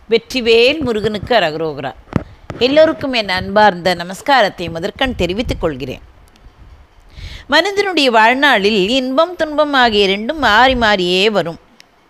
வெற்றிவேல் முருகனுக்கு அரகரோகரா எல்லோருக்கும் என் அன்பார்ந்த நமஸ்காரத்தை முதற்கண் தெரிவித்துக் கொள்கிறேன் மனிதனுடைய வாழ்நாளில் இன்பம் துன்பம் ஆகிய இரண்டும் மாறி மாறியே வரும்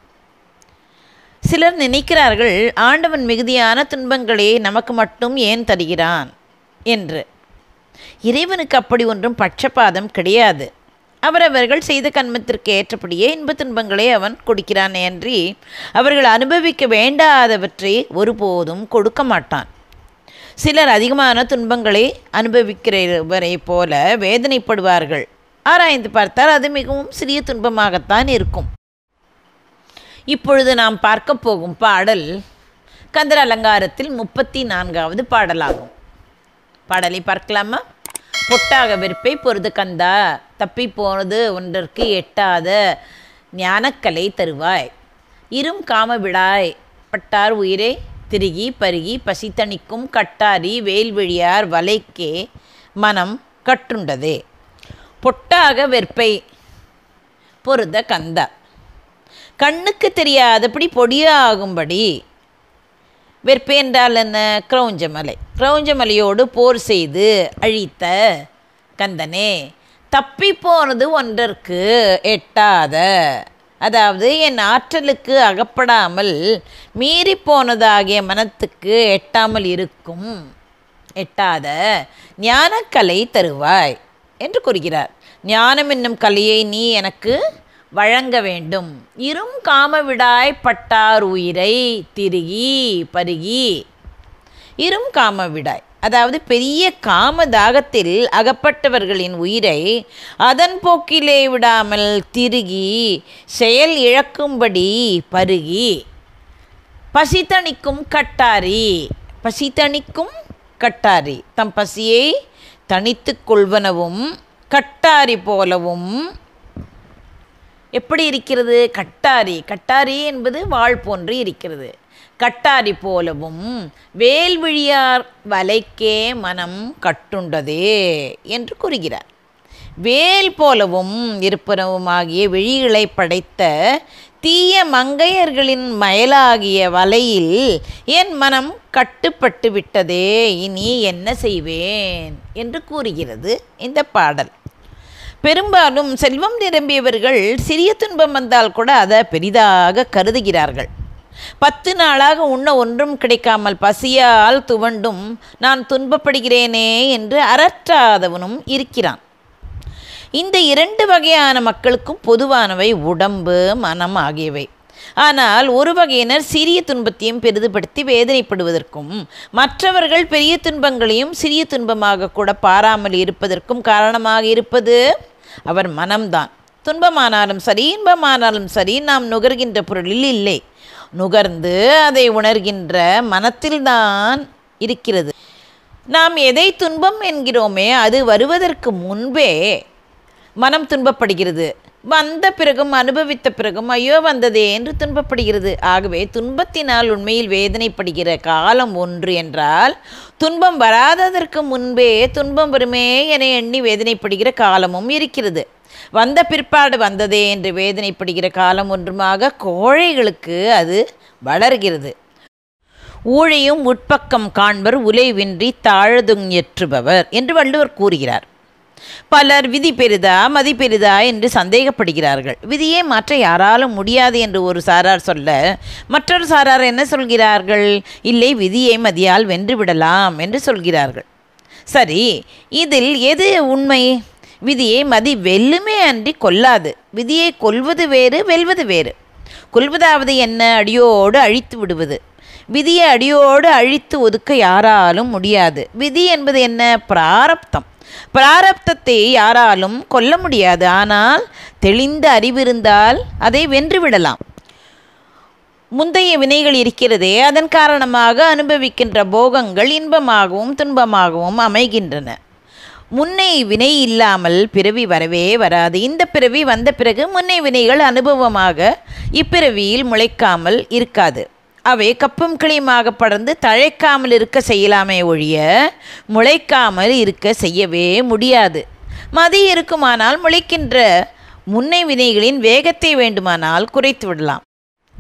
சிலர் நினைக்கிறார்கள் ஆண்டவன் மிகுதியான துன்பங்களே நமக்கு மட்டும் ஏன் தருகிறான் என்று இறைவனுக்கு அப்படி ஒன்றும் பட்சபாதம் கிடையாது அவரவர்கள் செய்த கண்மத்திற்கு ஏற்றபடியே இன்ப துன்பங்களை அவன் கொடுக்கிறான் அன்றி அவர்கள் அனுபவிக்க வேண்டாதவற்றை ஒருபோதும் கொடுக்க மாட்டான் சிலர் அதிகமான துன்பங்களை அனுபவிக்கிறவரை போல வேதனைப்படுவார்கள் ஆராய்ந்து பார்த்தால் அது மிகவும் சிறிய துன்பமாகத்தான் இருக்கும் இப்பொழுது நாம் பார்க்க போகும் பாடல் கந்தர் அலங்காரத்தில் முப்பத்தி நான்காவது பாடலாகும் பாடலை பார்க்கலாமா பொட்டாக வெறுப்பை பொருது கந்தா தப்பி போனது ஒன்றற்கு எட்டாத ஞானக்கலை தருவாய் இரும் காம விடாய் பட்டார் உயிரை திருகி பருகி பசித்தணிக்கும் கட்டாரி வேல்வழியார் வலைக்கே மனம் கட்டுண்டதே பொட்டாக வெற்பை பொருத கந்தா கண்ணுக்கு தெரியாதபடி பொடியாகும்படி வெற்பை என்றால் என்ன கிரௌஞ்சமலை கிரௌஞ்சமலையோடு போர் செய்து அழித்த கந்தனே தப்பி போனது ஒன்றற்கு எட்டாத அதாவது என் ஆற்றலுக்கு அகப்படாமல் மீறி போனதாகிய மனத்துக்கு எட்டாமல் இருக்கும் எட்டாத ஞானக்கலை தருவாய் என்று கூறுகிறார் ஞானம் என்னும் கலையை நீ எனக்கு வழங்க வேண்டும் இரும் காமவிடாய் பட்டார் உயிரை திருகி பருகி இரும் காமவிடாய் அதாவது பெரிய காம தாகத்தில் அகப்பட்டவர்களின் உயிரை அதன் போக்கிலே விடாமல் திருகி செயல் இழக்கும்படி பருகி பசி தணிக்கும் கட்டாரி பசி தணிக்கும் கட்டாரி தம் பசியை தணித்து கொள்வனவும் கட்டாரி போலவும் எப்படி இருக்கிறது கட்டாரி கட்டாரி என்பது வாழ் போன்று இருக்கிறது கட்டாரி போலவும் வேல்விழியார் வலைக்கே மனம் கட்டுண்டதே என்று கூறுகிறார் வேல் போலவும் இருப்பனவுமாகிய விழிகளை படைத்த தீய மங்கையர்களின் மயலாகிய வலையில் என் மனம் கட்டுப்பட்டு விட்டதே இனி என்ன செய்வேன் என்று கூறுகிறது இந்த பாடல் பெரும்பாலும் செல்வம் நிரம்பியவர்கள் சிறிய துன்பம் வந்தால் கூட அதை பெரிதாக கருதுகிறார்கள் பத்து நாளாக உண்ண ஒன்றும் கிடைக்காமல் பசியால் துவண்டும் நான் துன்பப்படுகிறேனே என்று அரற்றாதவனும் இருக்கிறான் இந்த இரண்டு வகையான மக்களுக்கும் பொதுவானவை உடம்பு மனம் ஆகியவை ஆனால் ஒரு வகையினர் சிறிய துன்பத்தையும் பெரிதுபடுத்தி வேதனைப்படுவதற்கும் மற்றவர்கள் பெரிய துன்பங்களையும் சிறிய துன்பமாக கூட பாராமல் இருப்பதற்கும் காரணமாக இருப்பது அவர் மனம்தான் துன்பமானாலும் சரி இன்பமானாலும் சரி நாம் நுகர்கின்ற பொருளில் இல்லை நுகர்ந்து அதை உணர்கின்ற மனத்தில்தான் இருக்கிறது நாம் எதை துன்பம் என்கிறோமே அது வருவதற்கு முன்பே மனம் துன்பப்படுகிறது வந்த பிறகும் அனுபவித்த பிறகும் ஐயோ வந்ததே என்று துன்பப்படுகிறது ஆகவே துன்பத்தினால் உண்மையில் வேதனைப்படுகிற காலம் ஒன்று என்றால் துன்பம் வராததற்கு முன்பே துன்பம் வருமே என எண்ணி வேதனைப்படுகிற காலமும் இருக்கிறது வந்த பிற்பாடு வந்ததே என்று வேதனைப்படுகிற காலம் ஒன்றுமாக கோழைகளுக்கு அது வளர்கிறது ஊழையும் உட்பக்கம் காண்பர் உலைவின்றி தாழதுங்கெற்றுபவர் என்று வள்ளுவர் கூறுகிறார் பலர் விதி பெரிதா மதி பெரிதா என்று சந்தேகப்படுகிறார்கள் விதியை மாற்ற யாராலும் முடியாது என்று ஒரு சாரார் சொல்ல மற்றொரு சாரார் என்ன சொல்கிறார்கள் இல்லை விதியை மதியால் வென்றுவிடலாம் என்று சொல்கிறார்கள் சரி இதில் எது உண்மை விதியை மதி வெல்லுமே அன்றி கொல்லாது விதியை கொல்வது வேறு வெல்வது வேறு கொல்வதாவது என்ன அடியோடு அழித்து விடுவது விதியை அடியோடு அழித்து ஒதுக்க யாராலும் முடியாது விதி என்பது என்ன பிராரப்தம் பிராரப்தத்தை யாராலும் கொல்ல முடியாது ஆனால் தெளிந்த அறிவிருந்தால் அதை வென்றுவிடலாம் முந்தைய வினைகள் இருக்கிறதே அதன் காரணமாக அனுபவிக்கின்ற போகங்கள் இன்பமாகவும் துன்பமாகவும் அமைகின்றன முன்னை வினை இல்லாமல் பிறவி வரவே வராது இந்த பிறவி வந்த பிறகு முன்னை வினைகள் அனுபவமாக இப்பிறவியில் முளைக்காமல் இருக்காது அவை கப்பும் கிளியுமாக படர்ந்து தழைக்காமல் இருக்க செய்யலாமே ஒழிய முளைக்காமல் இருக்க செய்யவே முடியாது மதி இருக்குமானால் முளைக்கின்ற முன்னை வினைகளின் வேகத்தை வேண்டுமானால் குறைத்து விடலாம்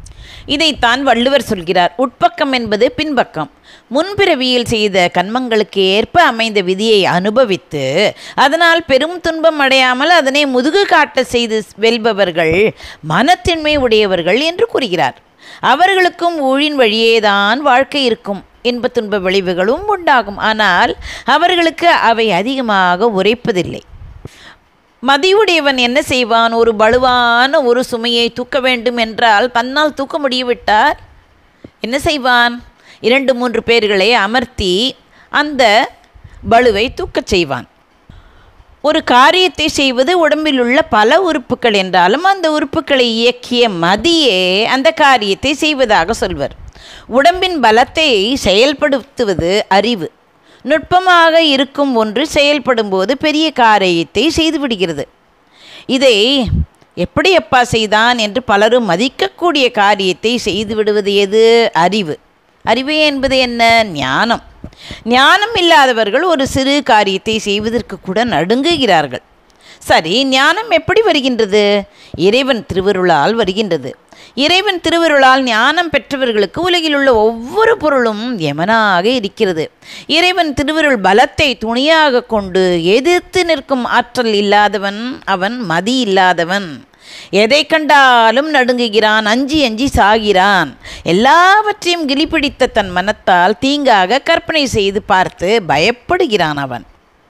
இதைத்தான் வள்ளுவர் சொல்கிறார் உட்பக்கம் என்பது பின்பக்கம் முன்பிறவியில் செய்த கண்மங்களுக்கு ஏற்ப அமைந்த விதியை அனுபவித்து அதனால் பெரும் துன்பம் அடையாமல் அதனை முதுகு காட்ட செய்து வெல்பவர்கள் மனத்தின்மை உடையவர்கள் என்று கூறுகிறார் அவர்களுக்கும் ஊழின் வழியேதான் வாழ்க்கை இருக்கும் இன்ப துன்ப விளைவுகளும் உண்டாகும் ஆனால் அவர்களுக்கு அவை அதிகமாக உரைப்பதில்லை மதியுடையவன் என்ன செய்வான் ஒரு பலுவான ஒரு சுமையை தூக்க வேண்டும் என்றால் தன்னால் தூக்க முடியவிட்டால் என்ன செய்வான் இரண்டு மூன்று பேர்களை அமர்த்தி அந்த பலுவை தூக்கச் செய்வான் ஒரு காரியத்தை செய்வது உடம்பில் உள்ள பல உறுப்புகள் என்றாலும் அந்த உறுப்புகளை இயக்கிய மதியே அந்த காரியத்தை செய்வதாக சொல்வர் உடம்பின் பலத்தை செயல்படுத்துவது அறிவு நுட்பமாக இருக்கும் ஒன்று செயல்படும் போது பெரிய காரியத்தை செய்துவிடுகிறது இதை எப்படி அப்பா செய்தான் என்று பலரும் மதிக்கக்கூடிய காரியத்தை செய்து விடுவது எது அறிவு அறிவு என்பது என்ன ஞானம் ஞானம் இல்லாதவர்கள் ஒரு சிறு காரியத்தை செய்வதற்கு கூட நடுங்குகிறார்கள் சரி ஞானம் எப்படி வருகின்றது இறைவன் திருவருளால் வருகின்றது இறைவன் திருவருளால் ஞானம் பெற்றவர்களுக்கு உலகில் உள்ள ஒவ்வொரு பொருளும் யமனாக இருக்கிறது இறைவன் திருவருள் பலத்தை துணியாக கொண்டு எதிர்த்து நிற்கும் ஆற்றல் இல்லாதவன் அவன் மதி இல்லாதவன் எதை கண்டாலும் நடுங்குகிறான் அஞ்சி அஞ்சி சாகிறான் எல்லாவற்றையும் கிளிப்பிடித்த தன் மனத்தால் தீங்காக கற்பனை செய்து பார்த்து பயப்படுகிறான் அவன்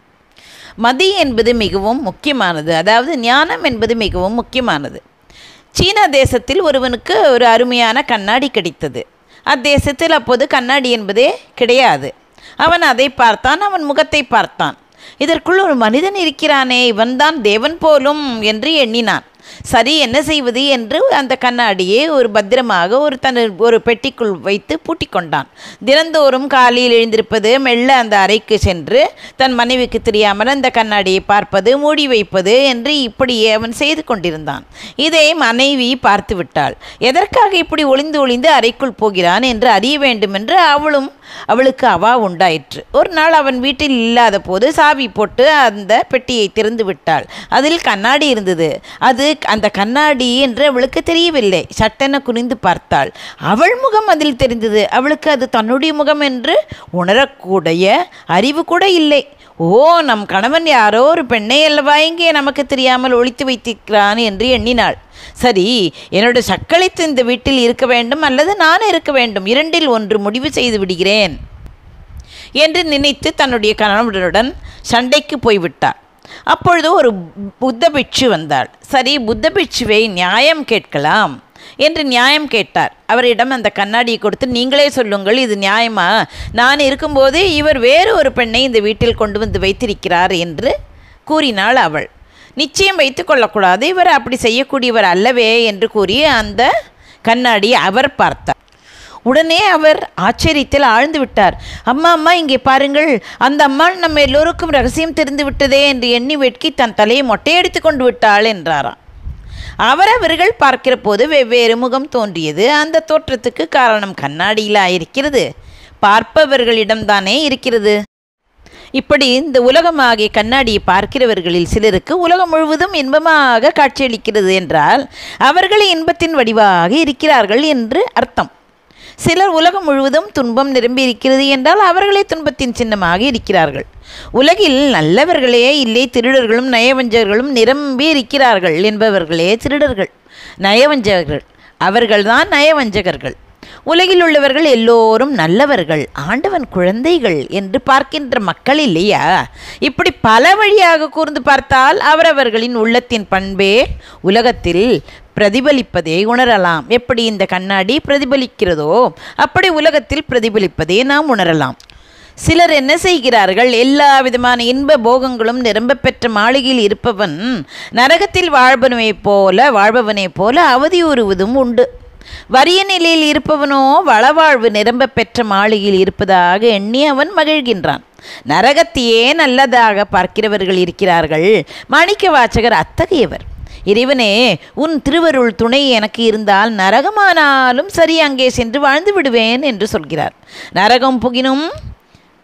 மதி என்பது மிகவும் முக்கியமானது அதாவது ஞானம் என்பது மிகவும் முக்கியமானது சீனா தேசத்தில் ஒருவனுக்கு ஒரு அருமையான கண்ணாடி கிடைத்தது அத்தேசத்தில் அப்போது கண்ணாடி என்பதே கிடையாது அவன் அதை பார்த்தான் அவன் முகத்தை பார்த்தான் இதற்குள் ஒரு மனிதன் இருக்கிறானே இவன்தான் தேவன் போலும் என்று எண்ணினான் சரி என்ன செய்வது என்று அந்த கண்ணாடியை ஒரு பத்திரமாக ஒரு தன் ஒரு பெட்டிக்குள் வைத்து பூட்டிக் கொண்டான் தினந்தோறும் காலையில் எழுந்திருப்பது மெல்ல அந்த அறைக்கு சென்று தன் மனைவிக்கு தெரியாமல் அந்த கண்ணாடியை பார்ப்பது மூடி வைப்பது என்று இப்படியே அவன் செய்து கொண்டிருந்தான் இதை மனைவி பார்த்து விட்டாள் எதற்காக இப்படி ஒளிந்து ஒளிந்து அறைக்குள் போகிறான் என்று அறிய வேண்டும் என்று அவளும் அவளுக்கு அவா உண்டாயிற்று ஒரு நாள் அவன் வீட்டில் இல்லாத போது சாவி போட்டு அந்த பெட்டியை திறந்து விட்டாள் அதில் கண்ணாடி இருந்தது அது அந்த கண்ணாடி என்று அவளுக்கு தெரியவில்லை சட்டென குனிந்து பார்த்தாள் அவள் முகம் அதில் தெரிந்தது அவளுக்கு அது தன்னுடைய முகம் என்று உணரக்கூடிய அறிவு கூட இல்லை ஓ நம் கணவன் யாரோ ஒரு பெண்ணை அல்லவா இங்கே நமக்கு தெரியாமல் ஒழித்து வைத்திருக்கிறான் என்று எண்ணினாள் சரி என்னோட சக்களித்து இந்த வீட்டில் இருக்க வேண்டும் அல்லது நான் இருக்க வேண்டும் இரண்டில் ஒன்று முடிவு செய்து விடுகிறேன் என்று நினைத்து தன்னுடைய கணவனுடன் சண்டைக்கு போய்விட்டார் அப்பொழுது ஒரு புத்த பிட்சு வந்தாள் சரி புத்த பிட்சுவை நியாயம் கேட்கலாம் என்று நியாயம் கேட்டார் அவரிடம் அந்த கண்ணாடியை கொடுத்து நீங்களே சொல்லுங்கள் இது நியாயமா நான் இருக்கும்போது இவர் வேறு ஒரு பெண்ணை இந்த வீட்டில் கொண்டு வந்து வைத்திருக்கிறார் என்று கூறினாள் அவள் நிச்சயம் வைத்து கொள்ளக்கூடாது இவர் அப்படி செய்யக்கூடியவர் அல்லவே என்று கூறி அந்த கண்ணாடி அவர் பார்த்தார் உடனே அவர் ஆச்சரியத்தில் ஆழ்ந்து விட்டார் அம்மா அம்மா இங்கே பாருங்கள் அந்த அம்மா நம்ம எல்லோருக்கும் ரகசியம் தெரிந்து விட்டதே என்று எண்ணி வெட்கி தன் தலையை மொட்டையடித்து கொண்டு விட்டாள் என்றாராம் அவரவர்கள் பார்க்கிற போது வெவ்வேறு முகம் தோன்றியது அந்த தோற்றத்துக்கு காரணம் கண்ணாடியில் இருக்கிறது பார்ப்பவர்களிடம்தானே இருக்கிறது இப்படி இந்த உலகமாகிய கண்ணாடியை பார்க்கிறவர்களில் சிலருக்கு உலகம் முழுவதும் இன்பமாக காட்சியளிக்கிறது என்றால் அவர்கள் இன்பத்தின் வடிவாக இருக்கிறார்கள் என்று அர்த்தம் சிலர் உலகம் முழுவதும் துன்பம் நிரம்பி இருக்கிறது என்றால் அவர்களே துன்பத்தின் சின்னமாக இருக்கிறார்கள் உலகில் நல்லவர்களே இல்லை திருடர்களும் நயவஞ்சகர்களும் நிரம்பி இருக்கிறார்கள் என்பவர்களே திருடர்கள் நயவஞ்சகர்கள் அவர்கள்தான் நயவஞ்சகர்கள் உலகில் உள்ளவர்கள் எல்லோரும் நல்லவர்கள் ஆண்டவன் குழந்தைகள் என்று பார்க்கின்ற மக்கள் இல்லையா இப்படி பல வழியாக கூர்ந்து பார்த்தால் அவரவர்களின் உள்ளத்தின் பண்பே உலகத்தில் பிரதிபலிப்பதை உணரலாம் எப்படி இந்த கண்ணாடி பிரதிபலிக்கிறதோ அப்படி உலகத்தில் பிரதிபலிப்பதை நாம் உணரலாம் சிலர் என்ன செய்கிறார்கள் எல்லா விதமான இன்ப போகங்களும் நிரம்ப பெற்ற மாளிகையில் இருப்பவன் நரகத்தில் வாழ்பவனைப் போல வாழ்பவனைப் போல அவதியுறுவதும் உண்டு வறிய நிலையில் இருப்பவனோ வளவாழ்வு நிரம்ப பெற்ற மாளிகையில் இருப்பதாக எண்ணி அவன் மகிழ்கின்றான் நரகத்தையே நல்லதாக பார்க்கிறவர்கள் இருக்கிறார்கள் மாணிக்க வாசகர் அத்தகையவர் இறைவனே உன் திருவருள் துணை எனக்கு இருந்தால் நரகமானாலும் சரி அங்கே சென்று வாழ்ந்து விடுவேன் என்று சொல்கிறார் நரகம் புகினும்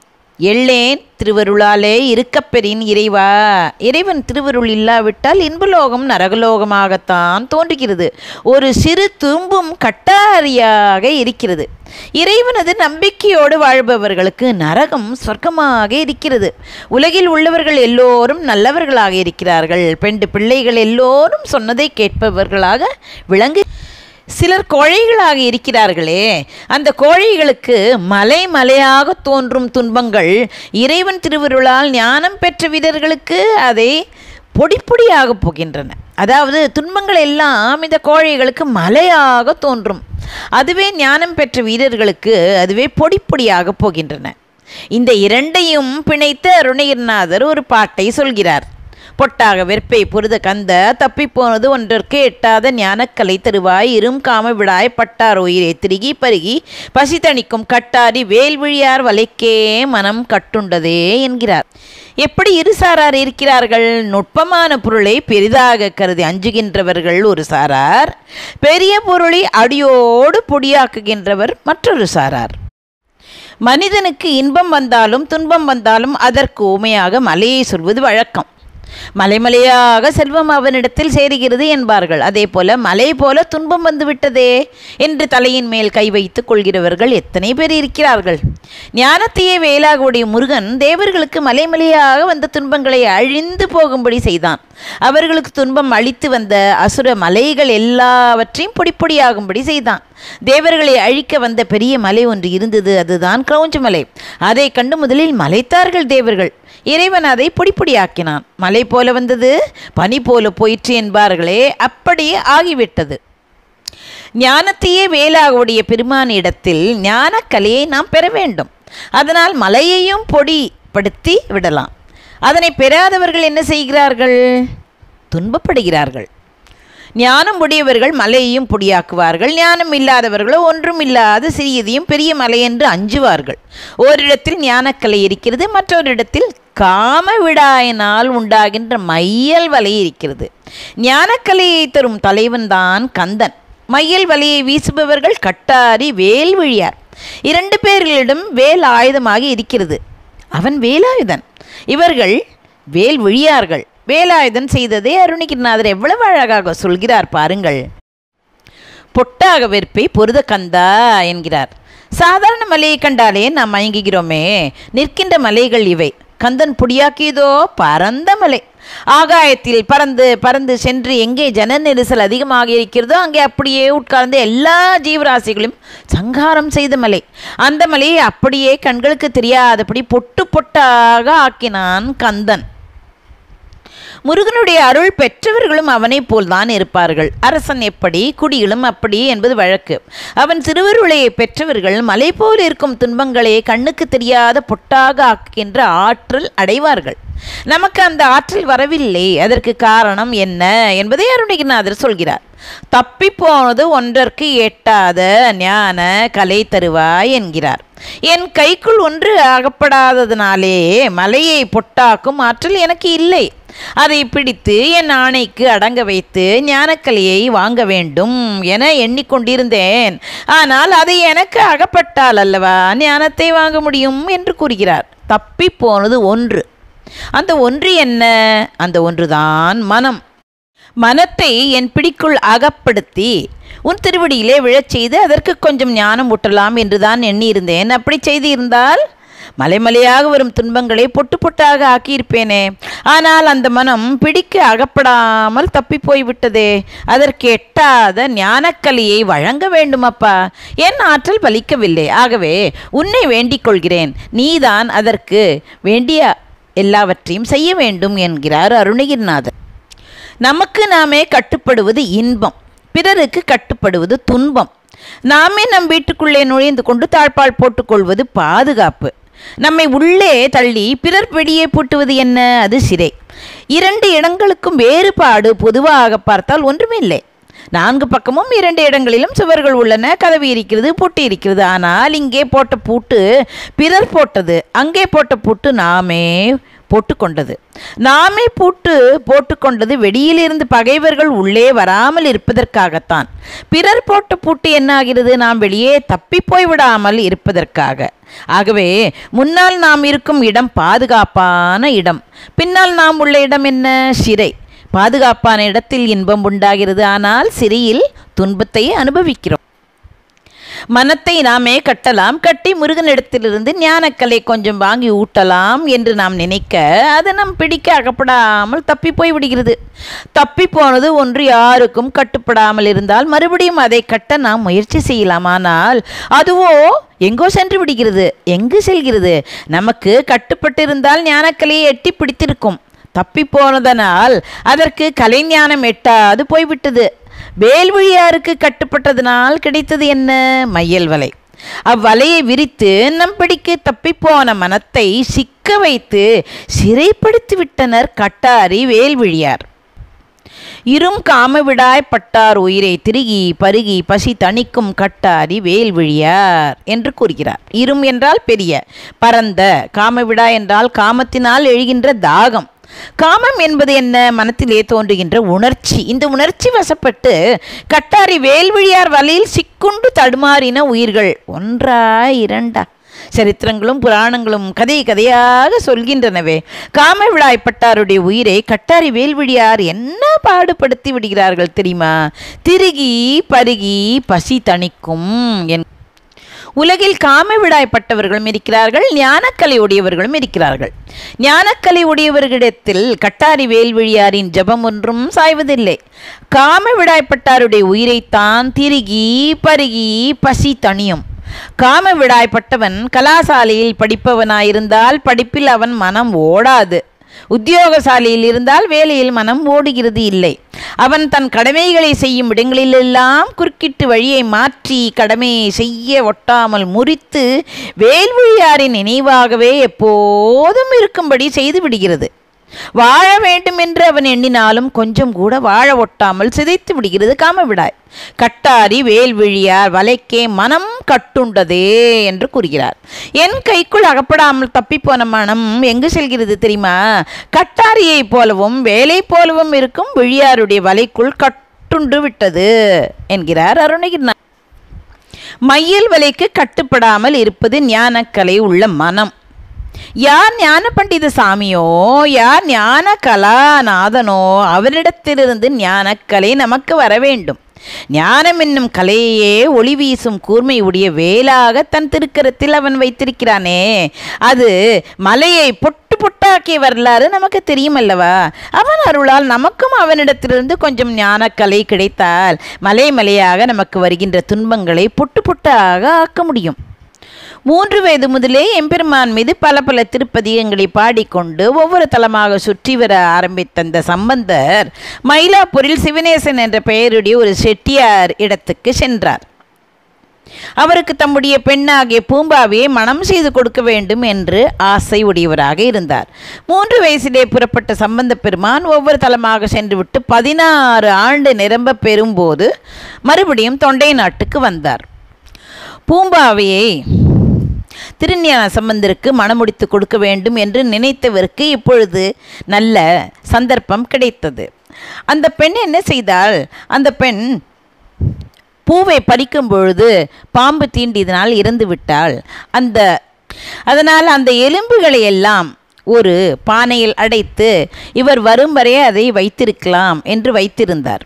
எள்ளேன் திருவருளாலே இருக்கப்பெறின் இறைவா இறைவன் திருவருள் இல்லாவிட்டால் இன்பலோகம் நரகலோகமாகத்தான் தோன்றுகிறது ஒரு சிறு தும்பும் கட்டாரியாக இருக்கிறது இறைவனது நம்பிக்கையோடு வாழ்பவர்களுக்கு நரகம் சொர்க்கமாக இருக்கிறது உலகில் உள்ளவர்கள் எல்லோரும் நல்லவர்களாக இருக்கிறார்கள் பெண்டு பிள்ளைகள் எல்லோரும் சொன்னதை கேட்பவர்களாக விளங்கு சிலர் கோழைகளாக இருக்கிறார்களே அந்த கோழைகளுக்கு மலை மலையாக தோன்றும் துன்பங்கள் இறைவன் திருவருளால் ஞானம் பெற்ற வீரர்களுக்கு அதை பொடி பொடியாக போகின்றன அதாவது துன்பங்கள் எல்லாம் இந்த கோழைகளுக்கு மலையாக தோன்றும் அதுவே ஞானம் பெற்ற வீரர்களுக்கு அதுவே பொடி பொடியாக போகின்றன இந்த இரண்டையும் பிணைத்த அருணகிரிநாதர் ஒரு பாட்டை சொல்கிறார் பொட்டாக வெற்பை புரித கந்த தப்பிப்போனது ஒன்றற்கு எட்டாத ஞானக்கலை தருவாய் இரும் காம விடாய் பட்டார் உயிரை திருகி பருகி பசி தணிக்கும் கட்டாரி வேல்விழியார் வலைக்கே மனம் கட்டுண்டதே என்கிறார் எப்படி இருசாரார் இருக்கிறார்கள் நுட்பமான பொருளை பெரிதாக கருதி அஞ்சுகின்றவர்கள் ஒரு சாரார் பெரிய பொருளை அடியோடு பொடியாக்குகின்றவர் மற்றொரு சாரார் மனிதனுக்கு இன்பம் வந்தாலும் துன்பம் வந்தாலும் அதற்கு உமையாக மலையை சொல்வது வழக்கம் மலைமலையாக செல்வம் அவனிடத்தில் சேருகிறது என்பார்கள் அதே போல மலை போல துன்பம் வந்து விட்டதே என்று தலையின் மேல் கை வைத்துக் கொள்கிறவர்கள் எத்தனை பேர் இருக்கிறார்கள் ஞானத்தையே வேலாக உடைய முருகன் தேவர்களுக்கு மலைமலையாக வந்த துன்பங்களை அழிந்து போகும்படி செய்தான் அவர்களுக்கு துன்பம் அழித்து வந்த அசுர மலைகள் எல்லாவற்றையும் பொடிப்பொடியாகும்படி செய்தான் தேவர்களை அழிக்க வந்த பெரிய மலை ஒன்று இருந்தது அதுதான் கிரௌஞ்ச மலை அதை கண்டு முதலில் மலைத்தார்கள் தேவர்கள் இறைவன் அதை பொடிப்பொடியாக்கினான் மலை போல வந்தது பனி போல போயிற்று என்பார்களே அப்படியே ஆகிவிட்டது ஞானத்தையே வேலாக உடைய பெருமானிடத்தில் ஞானக்கலையை நாம் பெற வேண்டும் அதனால் மலையையும் பொடிப்படுத்தி விடலாம் அதனை பெறாதவர்கள் என்ன செய்கிறார்கள் துன்பப்படுகிறார்கள் ஞானம் உடையவர்கள் மலையையும் பொடியாக்குவார்கள் ஞானம் இல்லாதவர்களோ ஒன்றும் இல்லாத சிறியதையும் பெரிய மலை என்று அஞ்சுவார்கள் ஓரிடத்தில் ஞானக்கலை இருக்கிறது மற்றொரு இடத்தில் காம விடாயினால் உண்டாகின்ற மையல் வலை இருக்கிறது ஞானக்கலையை தரும் தலைவன்தான் கந்தன் மையல் வலையை வீசுபவர்கள் கட்டாரி வேல்விழியார் இரண்டு பேர்களிடம் வேல் ஆயுதமாக இருக்கிறது அவன் வேலாயுதன் இவர்கள் வேல் விழியார்கள் வேலாயுதன் செய்ததை அருணகிரிநாதர் எவ்வளவு அழகாக சொல்கிறார் பாருங்கள் பொட்டாக வெறுப்பை பொருத கந்தா என்கிறார் சாதாரண மலையை கண்டாலே நாம் மயங்குகிறோமே நிற்கின்ற மலைகள் இவை கந்தன் புடியாக்கியதோ பரந்த மலை ஆகாயத்தில் பறந்து பறந்து சென்று எங்கே ஜன நெரிசல் அதிகமாக இருக்கிறதோ அங்கே அப்படியே உட்கார்ந்து எல்லா ஜீவராசிகளையும் சங்காரம் செய்த மலை அந்த மலையை அப்படியே கண்களுக்கு தெரியாதபடி பொட்டு பொட்டாக ஆக்கினான் கந்தன் முருகனுடைய அருள் பெற்றவர்களும் அவனைப் போல்தான் இருப்பார்கள் அரசன் எப்படி குடிகளும் அப்படி என்பது வழக்கு அவன் திருவருளையை பெற்றவர்கள் மலை போல் இருக்கும் துன்பங்களை கண்ணுக்கு தெரியாத பொட்டாக ஆக்குகின்ற ஆற்றல் அடைவார்கள் நமக்கு அந்த ஆற்றல் வரவில்லை அதற்கு காரணம் என்ன என்பதை அருணகிரிநாதர் சொல்கிறார் தப்பி போனது ஒன்றற்கு எட்டாத ஞான கலை தருவாய் என்கிறார் என் கைக்குள் ஒன்று அகப்படாததினாலே மலையை பொட்டாக்கும் ஆற்றல் எனக்கு இல்லை அதை பிடித்து என் ஆணைக்கு அடங்க வைத்து ஞானக்கலையை வாங்க வேண்டும் என எண்ணிக்கொண்டிருந்தேன் ஆனால் அது எனக்கு அகப்பட்டால் அல்லவா ஞானத்தை வாங்க முடியும் என்று கூறுகிறார் தப்பி போனது ஒன்று அந்த ஒன்று என்ன அந்த ஒன்றுதான் மனம் மனத்தை என் பிடிக்குள் அகப்படுத்தி உன் திருவடியிலே விழச் செய்து அதற்கு கொஞ்சம் ஞானம் ஊட்டலாம் என்றுதான் எண்ணியிருந்தேன் அப்படி செய்து இருந்தால் மலைமலையாக வரும் துன்பங்களை பொட்டு பொட்டாக ஆக்கியிருப்பேனே ஆனால் அந்த மனம் பிடிக்க அகப்படாமல் தப்பி போய்விட்டதே அதற்கு எட்டாத ஞானக்கலியை வழங்க வேண்டுமப்பா என் ஆற்றல் பலிக்கவில்லை ஆகவே உன்னை வேண்டிக் கொள்கிறேன் நீதான் அதற்கு வேண்டிய எல்லாவற்றையும் செய்ய வேண்டும் என்கிறார் அருணகிரிநாதர் நமக்கு நாமே கட்டுப்படுவது இன்பம் பிறருக்கு கட்டுப்படுவது துன்பம் நாமே நம் வீட்டுக்குள்ளே நுழைந்து கொண்டு தாழ்பால் போட்டுக்கொள்வது பாதுகாப்பு நம்மை உள்ளே தள்ளி பிறர் வெளியே பூட்டுவது என்ன அது சிறை இரண்டு இடங்களுக்கும் வேறுபாடு பொதுவாக பார்த்தால் ஒன்றுமில்லை நான்கு பக்கமும் இரண்டு இடங்களிலும் சுவர்கள் உள்ளன கதவு இருக்கிறது பூட்டு இருக்கிறது ஆனால் இங்கே போட்ட பூட்டு பிறர் போட்டது அங்கே போட்ட பூட்டு நாமே போட்டுக்கொண்டது நாமே பூட்டு போட்டுக்கொண்டது வெளியிலிருந்து பகைவர்கள் உள்ளே வராமல் இருப்பதற்காகத்தான் பிறர் போட்ட பூட்டு என்ன ஆகிறது நாம் வெளியே தப்பி போய்விடாமல் இருப்பதற்காக ஆகவே முன்னால் நாம் இருக்கும் இடம் பாதுகாப்பான இடம் பின்னால் நாம் உள்ள இடம் என்ன சிறை பாதுகாப்பான இடத்தில் இன்பம் உண்டாகிறது ஆனால் சிறையில் துன்பத்தை அனுபவிக்கிறோம் மனத்தை நாமே கட்டலாம் கட்டி முருகனிடத்திலிருந்து ஞானக்கலை கொஞ்சம் வாங்கி ஊட்டலாம் என்று நாம் நினைக்க அது நம் பிடிக்க அகப்படாமல் தப்பி போய் விடுகிறது தப்பி போனது ஒன்று யாருக்கும் கட்டுப்படாமல் இருந்தால் மறுபடியும் அதை கட்ட நாம் முயற்சி செய்யலாம் ஆனால் அதுவோ எங்கோ சென்று விடுகிறது எங்கு செல்கிறது நமக்கு கட்டுப்பட்டிருந்தால் ஞானக்கலையை எட்டி பிடித்திருக்கும் தப்பி போனதனால் அதற்கு கலைஞானம் எட்டாது போய்விட்டது வேல்விழியாருக்கு கட்டுப்பட்டதனால் கிடைத்தது என்ன மையல் வலை அவ்வலையை விரித்து நம் பிடிக்கு தப்பிப்போன மனத்தை சிக்க வைத்து சிறைப்படுத்தி விட்டனர் கட்டாரி வேல்விழியார் இரும் காமவிடாய் பட்டார் உயிரை திருகி பருகி பசி தணிக்கும் கட்டாரி வேல்விழியார் என்று கூறுகிறார் இரும் என்றால் பெரிய பரந்த காமவிடா என்றால் காமத்தினால் எழுகின்ற தாகம் காமம் என்பது என்ன மனத்திலே தோன்றுகின்ற உணர்ச்சி இந்த உணர்ச்சி வசப்பட்டு கட்டாரி வேல்விழியார் வலையில் சிக்குண்டு தடுமாறின உயிர்கள் ஒன்றா இரண்டா சரித்திரங்களும் புராணங்களும் கதை கதையாக சொல்கின்றனவே காமவிழாய்ப்பட்டாருடைய உயிரை கட்டாரி வேல்விழியார் என்ன பாடுபடுத்தி விடுகிறார்கள் தெரியுமா திருகி பருகி பசி தணிக்கும் என் உலகில் காமவிடாய்ப்பட்டவர்களும் இருக்கிறார்கள் ஞானக்கலை உடையவர்களும் இருக்கிறார்கள் ஞானக்கலை உடையவர்களிடத்தில் கட்டாரி வேல்விழியாரின் ஜபம் ஒன்றும் சாய்வதில்லை காமவிடாய்ப்பட்டாருடைய உயிரைத்தான் திருகி பருகி பசி தணியும் காமவிடாய்ப்பட்டவன் கலாசாலையில் படிப்பவனாயிருந்தால் படிப்பில் அவன் மனம் ஓடாது உத்தியோகசாலையில் இருந்தால் வேலையில் மனம் ஓடுகிறது இல்லை அவன் தன் கடமைகளை செய்யும் இடங்களிலெல்லாம் குறுக்கிட்டு வழியை மாற்றி கடமையை செய்ய ஒட்டாமல் முறித்து வேல்விழியாரின் நினைவாகவே எப்போதும் இருக்கும்படி செய்து விடுகிறது வாழ வேண்டும் என்று அவன் எண்ணினாலும் கொஞ்சம் கூட வாழ ஒட்டாமல் சிதைத்து விடுகிறது காமவிடாய் கட்டாரி வேல்விழியார் வலைக்கே மனம் கட்டுண்டதே என்று கூறுகிறார் என் கைக்குள் அகப்படாமல் தப்பிப்போன மனம் எங்கு செல்கிறது தெரியுமா கட்டாரியைப் போலவும் வேலை போலவும் இருக்கும் விழியாருடைய வலைக்குள் கட்டுண்டு விட்டது என்கிறார் அருணகிரி மையல் வலைக்கு கட்டுப்படாமல் இருப்பது ஞானக்கலை உள்ள மனம் யார் ஞான பண்டித சாமியோ யார் ஞான கலாநாதனோ அவரிடத்திலிருந்து ஞானக்கலை நமக்கு வர வேண்டும் ஞானம் என்னும் கலையே ஒளி வீசும் கூர்மை உடைய வேலாக தன் திருக்கரத்தில் அவன் வைத்திருக்கிறானே அது மலையை பொட்டு பொட்டாக்கிய வரலாறு நமக்கு தெரியும் அல்லவா அவன் அருளால் நமக்கும் அவனிடத்திலிருந்து கொஞ்சம் ஞானக்கலை கிடைத்தால் மலை மலையாக நமக்கு வருகின்ற துன்பங்களை பொட்டு பொட்டாக ஆக்க முடியும் மூன்று வயது முதலே எம்பெருமான் மீது பல பல திருப்பதிகங்களை பாடிக்கொண்டு ஒவ்வொரு தலமாக சுற்றி வர ஆரம்பித்த அந்த சம்பந்தர் மயிலாப்பூரில் சிவனேசன் என்ற பெயருடைய ஒரு செட்டியார் இடத்துக்கு சென்றார் அவருக்கு தம்முடைய பெண்ணாகிய பூம்பாவையை மனம் செய்து கொடுக்க வேண்டும் என்று ஆசை உடையவராக இருந்தார் மூன்று வயசிலே புறப்பட்ட சம்பந்த பெருமான் ஒவ்வொரு தலமாக சென்றுவிட்டு பதினாறு ஆண்டு நிரம்ப பெறும்போது மறுபடியும் தொண்டை நாட்டுக்கு வந்தார் பூம்பாவையை திருஞான சம்பந்தருக்கு மணமுடித்து கொடுக்க வேண்டும் என்று நினைத்தவருக்கு இப்பொழுது நல்ல சந்தர்ப்பம் கிடைத்தது அந்த பெண் என்ன செய்தால் அந்த பெண் பூவை பறிக்கும் பொழுது பாம்பு தீண்டியதனால் இறந்து விட்டாள் அந்த அதனால் அந்த எலும்புகளை எல்லாம் ஒரு பானையில் அடைத்து இவர் வரும் வரை அதை வைத்திருக்கலாம் என்று வைத்திருந்தார்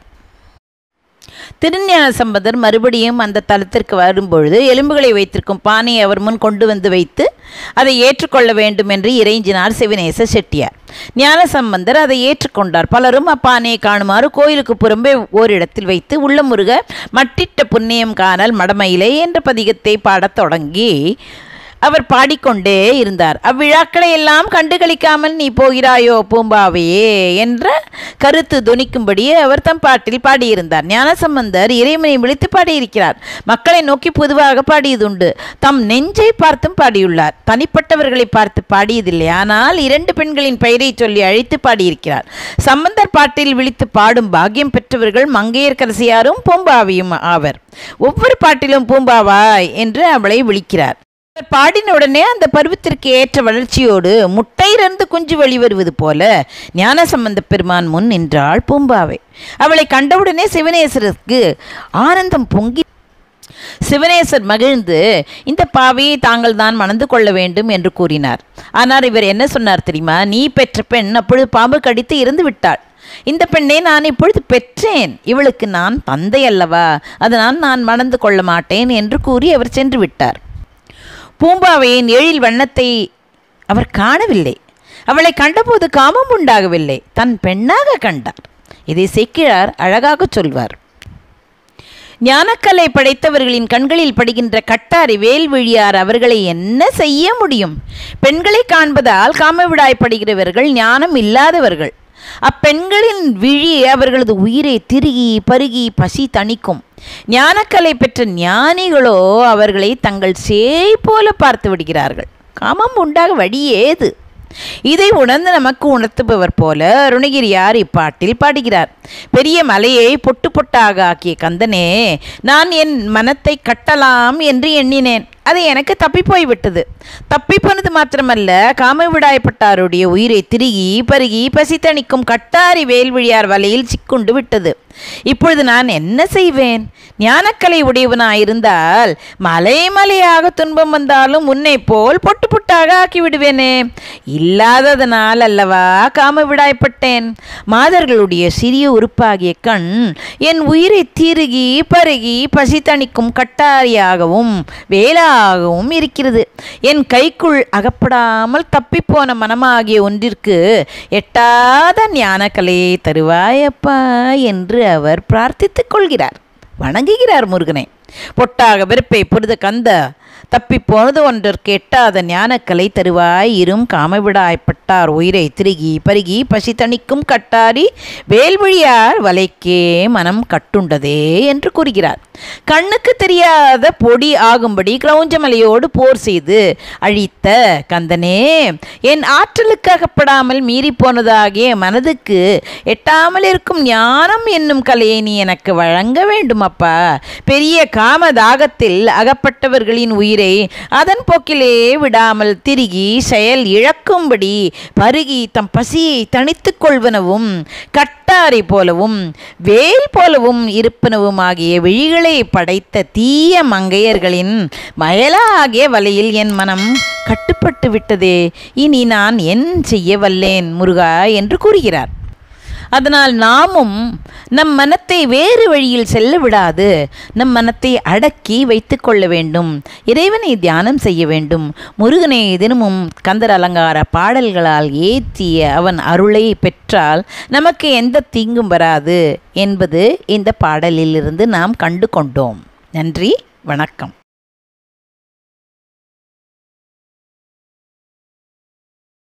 திருஞான சம்பந்தர் மறுபடியும் அந்த தலத்திற்கு வரும்பொழுது எலும்புகளை வைத்திருக்கும் பானையை அவர் முன் கொண்டு வந்து வைத்து அதை ஏற்றுக்கொள்ள வேண்டும் என்று இறைஞ்சினார் சிவநேச செட்டியார் ஞான சம்பந்தர் அதை ஏற்றுக்கொண்டார் பலரும் அப்பானையை காணுமாறு கோயிலுக்கு புறம்பே ஓரிடத்தில் வைத்து உள்ளமுருக மட்டிட்ட புண்ணியம் காணல் மடமயிலை என்ற பதிகத்தை பாடத் தொடங்கி அவர் பாடிக்கொண்டே இருந்தார் அவ்விழாக்களை எல்லாம் கண்டுகளிக்காமல் நீ போகிறாயோ பூம்பாவையே என்ற கருத்து துணிக்கும்படி அவர் தம் பாட்டில் பாடியிருந்தார் ஞானசம்பந்தர் இறைவனை விழித்து பாடியிருக்கிறார் மக்களை நோக்கி பொதுவாக பாடியதுண்டு தம் நெஞ்சை பார்த்தும் பாடியுள்ளார் தனிப்பட்டவர்களை பார்த்து பாடியதில்லை ஆனால் இரண்டு பெண்களின் பெயரை சொல்லி அழைத்து பாடியிருக்கிறார் சம்பந்தர் பாட்டில் விழித்து பாடும் பாக்கியம் பெற்றவர்கள் மங்கையர்க்கரசியாரும் பூம்பாவையும் ஆவர் ஒவ்வொரு பாட்டிலும் பூம்பாவாய் என்று அவளை விழிக்கிறார் அவர் பாடின உடனே அந்த பருவத்திற்கு ஏற்ற வளர்ச்சியோடு முட்டையிலிருந்து குஞ்சு வெளிவருவது போல ஞானசம்பந்த பெருமான் முன் நின்றாள் பூம்பாவை அவளை கண்டவுடனே சிவனேஸ்வரருக்கு ஆனந்தம் பொங்கி சிவனேசர் மகிழ்ந்து இந்த பாவையை தாங்கள் தான் மணந்து கொள்ள வேண்டும் என்று கூறினார் ஆனால் இவர் என்ன சொன்னார் தெரியுமா நீ பெற்ற பெண் அப்பொழுது பாம்பு கடித்து இறந்து விட்டாள் இந்த பெண்ணை நான் இப்பொழுது பெற்றேன் இவளுக்கு நான் தந்தை அல்லவா அதனால் நான் மணந்து கொள்ள மாட்டேன் என்று கூறி அவர் சென்று விட்டார் பூம்பாவையின் எழில் வண்ணத்தை அவர் காணவில்லை அவளை கண்டபோது காமம் உண்டாகவில்லை தன் பெண்ணாக கண்டார் இதை சேக்கிழார் அழகாக சொல்வார் ஞானக்கலை படைத்தவர்களின் கண்களில் படுகின்ற கட்டாரி வேல்விழியார் அவர்களை என்ன செய்ய முடியும் பெண்களை காண்பதால் காமவிடாய்ப்படுகிறவர்கள் ஞானம் இல்லாதவர்கள் அப்பெண்களின் விழி அவர்களது உயிரை திருகி பருகி பசி தணிக்கும் ஞானக்கலை பெற்ற ஞானிகளோ அவர்களை தங்கள் சேய் போல பார்த்து விடுகிறார்கள் காமம் உண்டாக வழி ஏது இதை உணர்ந்து நமக்கு உணர்த்துபவர் போல அருணகிரியார் இப்பாட்டில் பாடுகிறார் பெரிய மலையை பொட்டு பொட்டாக ஆக்கிய கந்தனே நான் என் மனத்தை கட்டலாம் என்று எண்ணினேன் அது எனக்கு தப்பி போய்விட்டது தப்பி போனது மாத்திரமல்ல காமவிடாய்ப்பட்டாருடைய உயிரை திருகி பருகி பசித்தணிக்கும் கட்டாரி வேல்விழியார் வலையில் சிக்குண்டு விட்டது இப்பொழுது நான் என்ன செய்வேன் ஞானக்கலை உடையவனாயிருந்தால் மலை மலையாக துன்பம் வந்தாலும் உன்னை போல் பொட்டு பொட்டாக ஆக்கி விடுவேனே இல்லாததனால் அல்லவா காமவிடாய்ப்பட்டேன் மாதர்களுடைய சிறிய உறுப்பாகிய கண் என் உயிரை திருகி பருகி பசி தணிக்கும் கட்டாரியாகவும் வேலாகவும் இருக்கிறது என் கைக்குள் அகப்படாமல் தப்பிப்போன மனமாகிய ஒன்றிற்கு எட்டாத ஞானக்கலையை தருவாயப்பா என்று அவர் பிரார்த்தித்துக் கொள்கிறார் வணங்குகிறார் முருகனை பொட்டாக வெறுப்பை புரித கந்த தப்பி போனது ஒன்றற்கு எட்டாத ஞானக்கலை தருவாய் இரும் காமவிடாய்ப்பட்டார் உயிரை திருகி பருகி பசி தணிக்கும் கட்டாரி வேல்வழியார் வலைக்கே மனம் கட்டுண்டதே என்று கூறுகிறார் கண்ணுக்கு தெரியாத பொடி ஆகும்படி கிரௌஞ்சமலையோடு போர் செய்து அழித்த கந்தனே என் ஆற்றலுக்கு அகப்படாமல் மீறி போனதாகிய மனதுக்கு எட்டாமல் இருக்கும் ஞானம் என்னும் கலையை நீ எனக்கு வழங்க வேண்டும் அப்பா பெரிய காம தாகத்தில் அகப்பட்டவர்களின் உயிரை அதன் போக்கிலே விடாமல் திருகி செயல் இழக்கும்படி பருகி தம் பசியை தணித்துக் கொள்வனவும் கட்டாரை போலவும் வேல் போலவும் இருப்பனவும் ஆகிய விழிகளை படைத்த தீய மங்கையர்களின் மயலாகிய வலையில் என் மனம் கட்டுப்பட்டு விட்டதே இனி நான் என் செய்ய வல்லேன் முருகா என்று கூறுகிறார் அதனால் நாமும் நம் மனத்தை வேறு வழியில் செல்ல விடாது நம் மனத்தை அடக்கி வைத்து கொள்ள வேண்டும் இறைவனை தியானம் செய்ய வேண்டும் முருகனை தினமும் கந்தர் அலங்கார பாடல்களால் ஏற்றிய அவன் அருளை பெற்றால் நமக்கு எந்த தீங்கும் வராது என்பது இந்த பாடலிலிருந்து நாம் கண்டு கொண்டோம் நன்றி வணக்கம்